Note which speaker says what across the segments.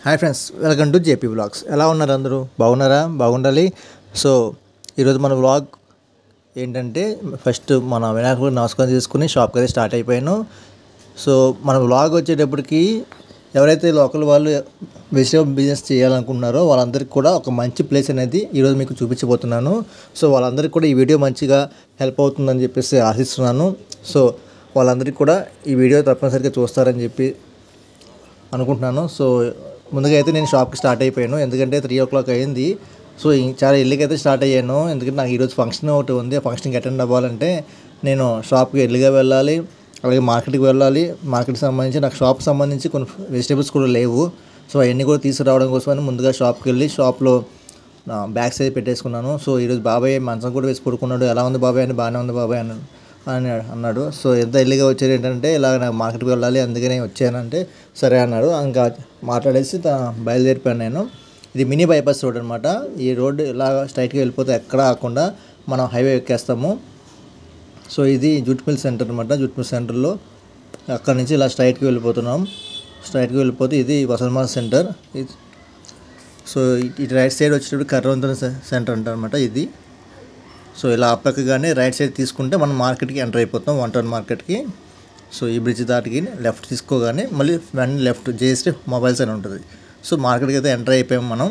Speaker 1: hi friends welcome to JP blogs ఎలా ఉన్నారు అందరూ బాగున్నారా బాగుండాలి సో ఈరోజు మన బ్లాగ్ ఏంటంటే ఫస్ట్ మన వినాయకుడు నమస్కారం చేసుకుని షాప్కి అయితే స్టార్ట్ అయిపోయాను సో మన బ్లాగ్ వచ్చేటప్పటికి ఎవరైతే లోకల్ వాళ్ళు వెజిటేబుల్ బిజినెస్ చేయాలనుకుంటున్నారో వాళ్ళందరికీ కూడా ఒక మంచి ప్లేస్ అనేది ఈరోజు మీకు చూపించబోతున్నాను సో వాళ్ళందరికీ కూడా ఈ వీడియో మంచిగా హెల్ప్ అవుతుందని చెప్పేసి ఆశిస్తున్నాను సో వాళ్ళందరికీ కూడా ఈ వీడియో తప్పనిసరిగా చూస్తారని చెప్పి అనుకుంటున్నాను సో ముందుగా అయితే నేను షాప్కి స్టార్ట్ అయిపోయాను ఎందుకంటే త్రీ ఓ క్లాక్ అయింది సో ఇం- చాలా ఎల్లుకి అయితే స్టార్ట్ అయ్యాను ఎందుకంటే నాకు ఈరోజు ఫంక్షన్ ఒకటి ఉంది ఆ ఫంక్షన్కి అటెండ్ అవ్వాలంటే నేను షాప్కి ఎల్లుగా వెళ్ళాలి అలాగే మార్కెట్కి వెళ్ళాలి మార్కెట్కి సంబంధించి నాకు షాప్కి సంబంధించి కొన్ని వెజిటేబుల్స్ కూడా లేవు సో అవన్నీ కూడా తీసుకురావడం కోసమని ముందుగా షాప్కి వెళ్ళి షాప్లో నా బ్యాగ్స్ అయితే పెట్టేసుకున్నాను సో ఈరోజు బాబాయ్ మంచం కూడా వేసి పడుకున్నాడు ఎలా ఉంది బాబాయ్ అని బాగానే ఉంది బాబాయ్ అని అని అన్నాడు సో ఎంత ఎల్లిగా వచ్చారు ఏంటంటే ఇలా నాకు మార్కెట్కి వెళ్ళాలి అందుకనే వచ్చానంటే సరే అన్నాడు ఇంకా మాట్లాడేసి తా- బయలుదేరిపోయాను నేను ఇది మినీ బైపాస్ రోడ్ అనమాట ఈ రోడ్ ఇలా స్ట్రైట్గా వెళ్ళిపోతే ఎక్కడ ఆకుండా మనం హైవే ఎక్కేస్తాము సో ఇది జూట్ మిల్ సెంటర్ అనమాట జూట్ మిల్ సెంటర్లో అక్కడ నుంచి ఇలా స్ట్రైట్కి వెళ్ళిపోతున్నాం స్ట్రైట్కి వెళ్ళిపోతే ఇది వసల్మాన్ సెంటర్ ఇది సో ఇ- ఇటు రైట్ సైడ్ వచ్చేటప్పుడు కర్రవంతన సె- సెంటర్ అంటారనమాట ఇది సో ఇలా అప్పకగానే రైట్ సైడ్ తీసుకుంటే మనం మార్కెట్కి ఎంటర్ అయిపోతాం వన్ టౌన్ మార్కెట్కి సో ఈ బ్రిడ్జ్ దాటికి లెఫ్ట్ తీసుకోగానే మళ్ళీ వెంటనే లెఫ్ట్ జేఎస్టీ మొబైల్స్ అని ఉంటుంది సో మార్కెట్కి అయితే ఎంటర్ అయిపోయాం మనం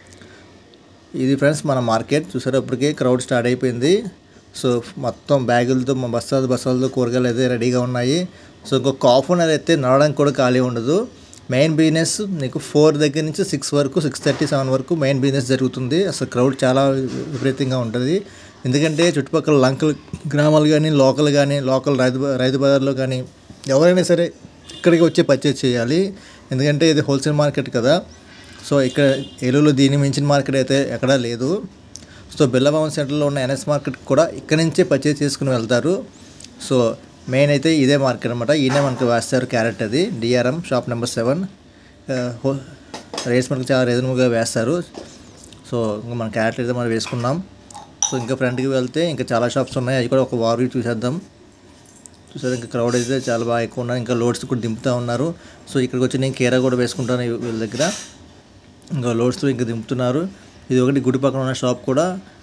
Speaker 1: ఇది ఫ్రెండ్స్ మన మార్కెట్ చూసేటప్పటికే క్రౌడ్ స్టార్ట్ అయిపోయింది సో మొత్తం బ్యాగులతో మా బస్తాలు బస్తాలతో కూరగాయలు అయితే రెడీగా ఉన్నాయి సో ఇంకొక హాఫ్ అన్ అవర్ అయితే నడవడానికి కూడా ఖాళీ ఉండదు మెయిన్ బిజినెస్ నీకు ఫోర్ దగ్గర నుంచి సిక్స్ వరకు సిక్స్ థర్టీ సెవెన్ వరకు మెయిన్ బిజినెస్ జరుగుతుంది అసలు క్రౌడ్ చాలా విపరీతంగా ఉంటుంది ఎందుకంటే చుట్టుపక్కల లంకల్ గ్రామాలు కానీ లోకల్ కానీ లోకల్ రైతు బ- రైతు బజార్లో కానీ ఎవరైనా సరే ఇక్కడికి వచ్చి పర్చేజ్ చేయాలి ఎందుకంటే ఇది హోల్సేల్ మార్కెట్ కదా సో ఇక్కడ ఏలూరులో దీన్ని మించిన మార్కెట్ అయితే ఎక్కడా లేదు సో బిల్లభవన్ సెంటర్లో ఉన్న ఎన్ఎస్ మార్కెట్ కూడా ఇక్కడ నుంచే పర్చేజ్ చేసుకుని వెళ్తారు సో మెయిన్ అయితే ఇదే మార్కెట్ అనమాట ఈయనే మనకు వేస్తారు క్యారెట్ అది DRM shop number seven rates మనకు చాలా రీజనబుల్గా వేస్తారు సో ఇంకా మన క్యారెట్ అయితే మనం వేసుకున్నాం సో ఇంకా ఫ్రంట్కి వెళ్తే ఇంకా చాలా షాప్స్ ఉన్నాయి అవి కూడా ఒక వారు చూసేద్దాం చూసారు ఇంకా క్రౌడ్ అయితే చాలా బాగా ఎక్కువ ఉన్నారు ఇంకా లోడ్స్ కూడా దింపుతూ ఉన్నారు సో ఇక్కడికి వచ్చి నేను కేరా కూడా వేసుకుంటాను ఈ- వీళ్ళ దగ్గర ఇంకా లోడ్స్ ఇంకా దింపుతున్నారు ఇది ఒకటి గుడి పక్కన ఉన్న షాప్ కూడా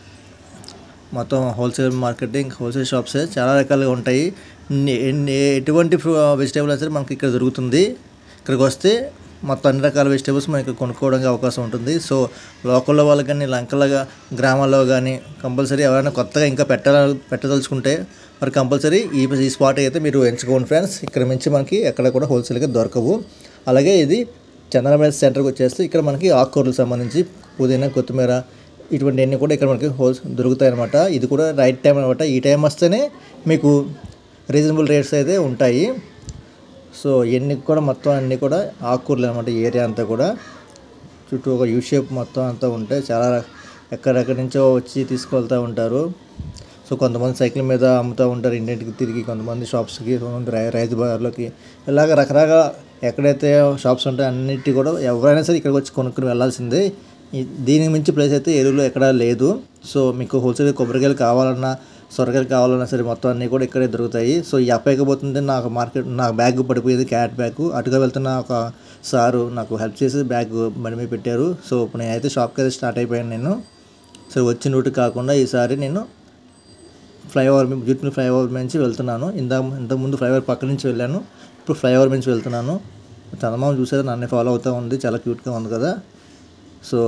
Speaker 1: మొత్తం హోల్సేల్ మార్కెటింగ్ హోల్సేల్ షాప్సే చాలా రకాలుగా ఉంటాయి ని- ఎన్ని- ఎటువంటి వెజిటేబుల్ అయినా సరే మనకి ఇక్కడ దొరుకుతుంది ఇక్కడికి వస్తే మొత్తం అన్ని రకాల వెజిటేబుల్స్ మనకి కొనుక్కోవడానికి అవకాశం ఉంటుంది సో లోకల్లో వాళ్ళు కానీ లంకలుగా గ్రామాల్లో కానీ కంపల్సరీ ఎవరైనా కొత్తగా ఇంకా పెట్టాల పెట్టదలుచుకుంటే మరి కంపల్సరీ ఈ ఈ స్పాట్ అయితే మీరు ఎంచుకోండి ఫ్రెండ్స్ ఇక్కడ నుంచి మనకి ఎక్కడ కూడా హోల్సేల్గా దొరకవు అలాగే ఇది చంద్రబాబు సెంటర్కి వచ్చేస్తే ఇక్కడ మనకి ఆకుకూరలకు సంబంధించి పుదీనా కొత్తిమీర ఇటువంటి అన్నీ కూడా ఇక్కడ మనకి హోల్స్ దొరుకుతాయి అనమాట ఇది కూడా రైట్ టైం అనమాట ఈ టైం వస్తేనే మీకు రీజనబుల్ రేట్స్ అయితే ఉంటాయి సో ఇవన్నీ కూడా మొత్తం అన్నీ కూడా ఆకుకూరలు అనమాట ఈ ఏరియా అంతా కూడా చుట్టూ ఒక యూ షేప్ మొత్తం అంతా ఉంటాయి చాలా రక- ఎక్కడెక్కడి నుంచో వచ్చి తీసుకెళ్తూ ఉంటారు సో కొంతమంది సైకిల్ మీద అమ్ముతూ ఉంటారు ఇంటింటికి తిరిగి కొంతమంది షాప్స్కి కొంతమంది రై రైతు బజార్లోకి ఇలాగ రకరకాల ఎక్కడైతే షాప్స్ ఉంటాయో అన్నిటి కూడా ఎవరైనా సరే ఇక్కడికి వచ్చి కొనుక్కుని వెళ్ళాల్సిందే ఈ- దీనికి మించి ప్లేస్ అయితే ఏరులో ఎక్కడా లేదు సో మీకు హోల్సేల్ కొబ్బరికాయలు కావాలన్నా సొరకాయలు కావాలన్నా సరే మొత్తం అన్నీ కూడా ఇక్కడే దొరుకుతాయి సో ఈ అప్పైకపోతుంటే నాకు మార్కెట్ నాకు బ్యాగ్ పడిపోయేది క్యాట్ బ్యాగ్ అటుగా వెళ్తున్న ఒక సారు నాకు హెల్ప్ చేసి బ్యాగ్ బండి మీద పెట్టారు సో ఇప్పుడు నేనైతే షాప్కి అయితే స్టార్ట్ అయిపోయాను నేను సో వచ్చిన రూట్ కాకుండా ఈసారి నేను ఫ్లైఓవర్ మీ- జూట్ ఫ్లైఓవర్ నుంచి వెళ్తున్నాను ఇందా ఇంతకుముందు ఫ్లైఓవర్ పక్క నుంచి వెళ్ళాను ఇప్పుడు ఫ్లైఓవర్ నుంచి వెళ్తున్నాను చందమామ చూసారు నన్ను ఫాలో అవుతూ ఉంది చాలా క్యూట్గా ఉంది కదా సో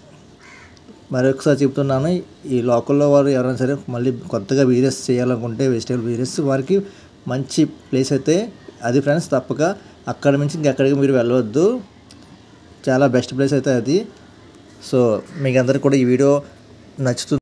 Speaker 1: మరొకసారి చెప్తున్నాను ఈ లోకల్లో వారు ఎవరైనా సరే మళ్ళీ కొత్తగా బిజినెస్ చేయాలనుకుంటే వెజిటేబుల్ బిజినెస్ వారికి మంచి ప్లేస్ అయితే అది ఫ్రెండ్స్ తప్పక అక్కడ నుంచి ఇంకెక్కడికి మీరు వెళ్ళవద్దు చాలా బెస్ట్ ప్లేస్ అయితే అది సో మీకు అందరికి కూడా ఈ వీడియో నచ్చుతుంది